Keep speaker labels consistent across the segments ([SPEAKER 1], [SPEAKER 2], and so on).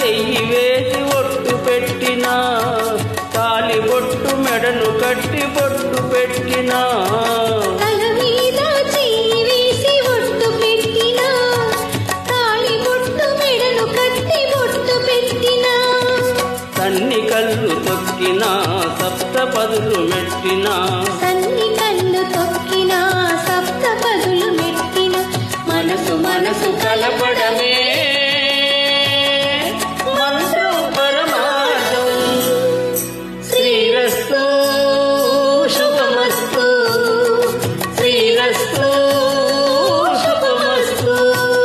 [SPEAKER 1] చెయ్యి వేసి ఒట్టు పెట్టినా తాలి బొట్టు మెడను కట్టి బొట్టు పెట్టినా
[SPEAKER 2] తల మీద చెయ్యి వేసి ఒట్టు పెట్టినా తాళి బొట్టు మెడను కట్టి బొట్టు పెట్టినా
[SPEAKER 1] తన్ని కళ్ళు తొక్కినా సప్త పదులు మెట్టినా
[SPEAKER 2] సన్ని కళ్ళు తొక్కినా సప్త పదులు మెట్టిన
[SPEAKER 1] మనసు మనసు కలపడమే మంత్రం పరమార్థం శ్రీరస్తు శుభమస్తు శ్రీరస్తు శుభమస్తు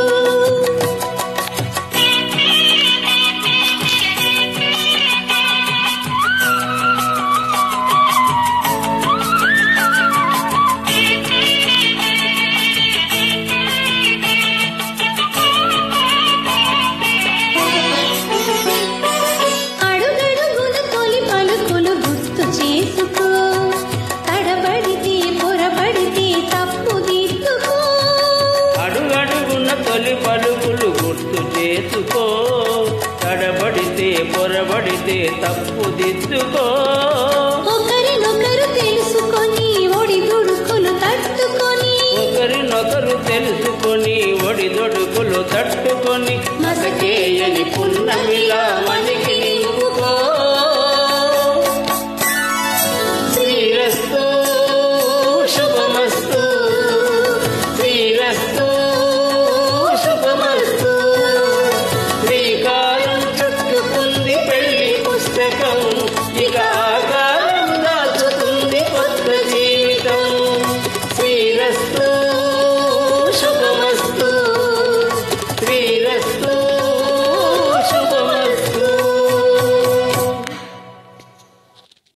[SPEAKER 2] అడుగడుగున తొలి పలుకులు గుర్తు చేసుకో తడబడితే పొరబడితే తప్పు దిద్దుకో
[SPEAKER 1] అడుగడుగున తొలి పలుకులు గుర్తు చేసుకో తడబడితే పొరబడితే తప్పు దిద్దుకో
[SPEAKER 2] ఒకరినొకరు తెలుసుకొని ఒడి దుడుకులు తట్టుకొని
[SPEAKER 1] ఒకరినొకరు తెలుసుకొని ఒడిదొడుకులు తట్టుకొని మసకేయని పున్నమిలా మనికి నింపుకో శ్రీరస్తు శుభమస్తు శ్రీరస్తు శుభమస్తు శ్రీకారం చుట్టుకుంది పెళ్లి పుస్తకం ఇక ఆకారం దాచుతుంది కొత్త జీవితం శ్రీరస్తు శుభమస్తు శ్రీరస్తు